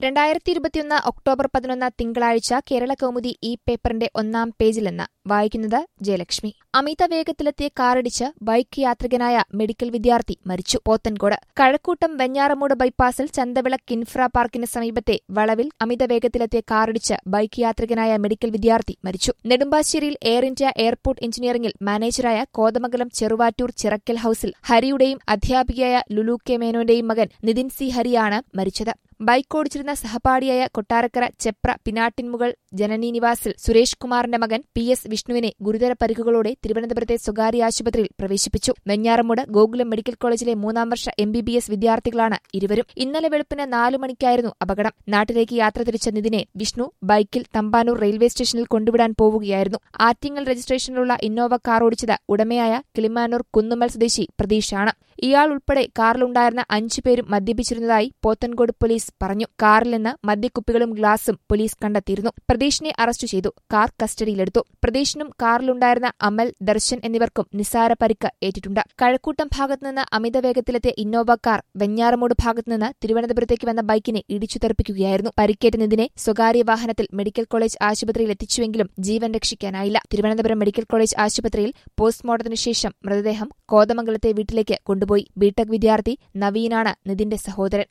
രണ്ടായിരത്തി ഇരുപത്തിയൊന്ന് ഒക്ടോബർ പതിനൊന്ന് തിങ്കളാഴ്ച കേരള കൗമുദി ഈ പേപ്പറിന്റെ ഒന്നാം പേജിൽ നിന്ന് വായിക്കുന്നത് ജയലക്ഷ്മി അമിത വേഗത്തിലെത്തിയ കാറിടിച്ച് ബൈക്ക് യാത്രികനായ മെഡിക്കൽ വിദ്യാർത്ഥി മരിച്ചു പോത്തൻകോട് കഴക്കൂട്ടം വെഞ്ഞാറമൂട് ബൈപ്പാസിൽ ചന്തവിള കിൻഫ്ര പാർക്കിന് സമീപത്തെ വളവിൽ അമിത വേഗത്തിലെത്തിയ കാറിടിച്ച് ബൈക്ക് യാത്രികനായ മെഡിക്കൽ വിദ്യാർത്ഥി മരിച്ചു നെടുമ്പാശ്ശേരിയിൽ എയർ ഇന്ത്യ എയർപോർട്ട് എഞ്ചിനീയറിംഗിൽ മാനേജറായ കോതമംഗലം ചെറുവാറ്റൂർ ചിറക്കൽ ഹൌസിൽ ഹരിയുടെയും അധ്യാപികയായ ലുലു കെ മേനോന്റെയും മകൻ നിതിൻ സി ഹരിയാണ് മരിച്ചത് ബൈക്ക് ഓടിച്ചിരുന്ന സഹപാഠിയായ കൊട്ടാരക്കര ചെപ്ര പിനാട്ടിൻമുകൾ ജനനി നിവാസിൽ സുരേഷ് കുമാറിന്റെ മകൻ പി എസ് വിഷ്ണുവിനെ ഗുരുതര പരിക്കുകളോടെ തിരുവനന്തപുരത്തെ സ്വകാര്യ ആശുപത്രിയിൽ പ്രവേശിപ്പിച്ചു വെഞ്ഞാറമൂട് ഗോകുലം മെഡിക്കൽ കോളേജിലെ മൂന്നാം വർഷ എം ബി ബി എസ് വിദ്യാർത്ഥികളാണ് ഇരുവരും ഇന്നലെ വെളുപ്പിന് നാലു മണിക്കായിരുന്നു അപകടം നാട്ടിലേക്ക് യാത്ര തിരിച്ച നിതിനെ വിഷ്ണു ബൈക്കിൽ തമ്പാനൂർ റെയിൽവേ സ്റ്റേഷനിൽ കൊണ്ടുവിടാൻ പോവുകയായിരുന്നു ആറ്റിങ്ങൽ രജിസ്ട്രേഷനിലുള്ള ഇന്നോവ കാർ ഓടിച്ചത് ഉടമയായ കിളിമാനൂർ കുന്നുമ്മൽ സ്വദേശി പ്രതീഷാണ് ഇയാൾ ഉൾപ്പെടെ കാറിലുണ്ടായിരുന്ന അഞ്ചുപേരും മദ്യപിച്ചിരുന്നതായി പോത്തൻകോട് പോലീസ് പറഞ്ഞു കാറിൽ നിന്ന് മദ്യക്കുപ്പികളും ഗ്ലാസും പോലീസ് കണ്ടെത്തിയിരുന്നു പ്രതീഷിനെ അറസ്റ്റ് ചെയ്തു കാർ കസ്റ്റഡിയിലെടുത്തു പ്രതീഷിനും കാറിലുണ്ടായിരുന്ന അമൽ ദർശൻ എന്നിവർക്കും നിസാര പരിക്ക് ഏറ്റിട്ടുണ്ട് കഴക്കൂട്ടം ഭാഗത്തുനിന്ന് അമിത വേഗത്തിലെത്തിയ ഇന്നോവ കാർ വെഞ്ഞാറമൂട് ഭാഗത്തുനിന്ന് തിരുവനന്തപുരത്തേക്ക് വന്ന ബൈക്കിനെ ഇടിച്ചു തെറിപ്പിക്കുകയായിരുന്നു പരിക്കേറ്റ നിതിനെ സ്വകാര്യ വാഹനത്തിൽ മെഡിക്കൽ കോളേജ് ആശുപത്രിയിൽ എത്തിച്ചുവെങ്കിലും ജീവൻ രക്ഷിക്കാനായില്ല തിരുവനന്തപുരം മെഡിക്കൽ കോളേജ് ആശുപത്രിയിൽ പോസ്റ്റ്മോർട്ടത്തിനു ശേഷം മൃതദേഹം കോതമംഗലത്തെ വീട്ടിലേക്ക് കൊണ്ടുപോയി ബിടെക് വിദ്യാർത്ഥി നവീനാണ് നിതിന്റെ സഹോദരൻ